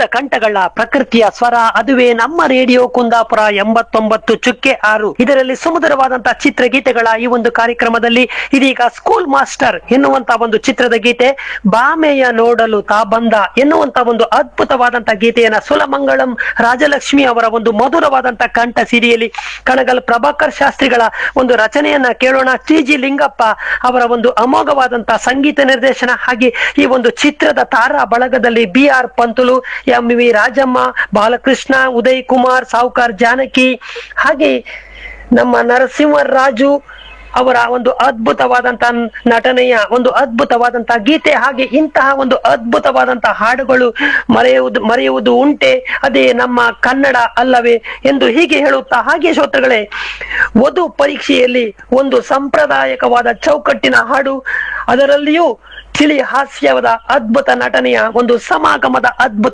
ಮುದ ಕಂಠಗಳ ಪ್ರಕೃತಿಯ ಸ್ವರ ಅದುವೇ ನಮ್ಮ ರೇಡಿಯೋ ಕುಂದಾಪುರ ಎಂಬತ್ತೊಂಬತ್ತು ಚುಕ್ಕೆ ಆರು ಇದರಲ್ಲಿ ಸುಮಧುರವಾದಂತಹ ಚಿತ್ರಗೀತೆಗಳ ಈ ಒಂದು ಕಾರ್ಯಕ್ರಮದಲ್ಲಿ ಇದೀಗ ಸ್ಕೂಲ್ ಮಾಸ್ಟರ್ ಎನ್ನುವಂತ ಒಂದು ಚಿತ್ರದ ಗೀತೆ ಬಾಮೆಯ ನೋಡಲು ತಾ ಬಂದ ಎನ್ನುವಂತ ಒಂದು ಅದ್ಭುತವಾದಂತಹ ಗೀತೆಯನ್ನ ಸುಲಮಂಗಳಂ ರಾಜಲಕ್ಷ್ಮಿ ಅವರ ಒಂದು ಮಧುರವಾದಂತಹ ಕಂಠ ಸಿರಿಯಲ್ಲಿ ಕಣಗಲ್ ಪ್ರಭಾಕರ್ ಶಾಸ್ತ್ರಿಗಳ ಒಂದು ರಚನೆಯನ್ನ ಕೇಳೋಣ ಟಿ ಜಿ ಲಿಂಗಪ್ಪ ಅವರ ಒಂದು ಅಮೋಘವಾದಂತಹ ಸಂಗೀತ ನಿರ್ದೇಶನ ಹಾಗೆ ಈ ಒಂದು ಚಿತ್ರದ ತಾರಾ ಬಳಗದಲ್ಲಿ B R Panthulu M V Rajamma Balakrishna Uday Kumar Sowcar Janaki ಹಾಗೆ ನಮ್ಮ ನರಸಿಂಹರಾಜು ಅವರ ಒಂದು ಅದ್ಭುತವಾದಂತಹ ನಟನೆಯ ಒಂದು ಅದ್ಭುತವಾದಂತಹ ಗೀತೆ ಹಾಗೆ ಇಂತಹ ಒಂದು ಅದ್ಭುತವಾದಂತಹ ಹಾಡುಗಳು ಮರೆಯುವುದು ಮರೆಯುವುದು ಉಂಟೆ ಅದೇ ನಮ್ಮ ಕನ್ನಡ ಅಲ್ಲವೇ ಎಂದು ಹೀಗೆ ಹೇಳುತ್ತಾ ಹಾಗೆ ಶ್ರೋತೃಗಳೇ ವಧು ಪರೀಕ್ಷೆಯಲ್ಲಿ ಒಂದು ಸಂಪ್ರದಾಯಕವಾದ ಚೌಕಟ್ಟಿನ ಹಾಡು ಅದರಲ್ಲಿಯೂ ತಿಳಿ ಹಾಸ್ಯವಾದ ಅದ್ಭುತ ನಟನೆಯ ಒಂದು ಸಮಾಗಮದ ಅದ್ಭುತ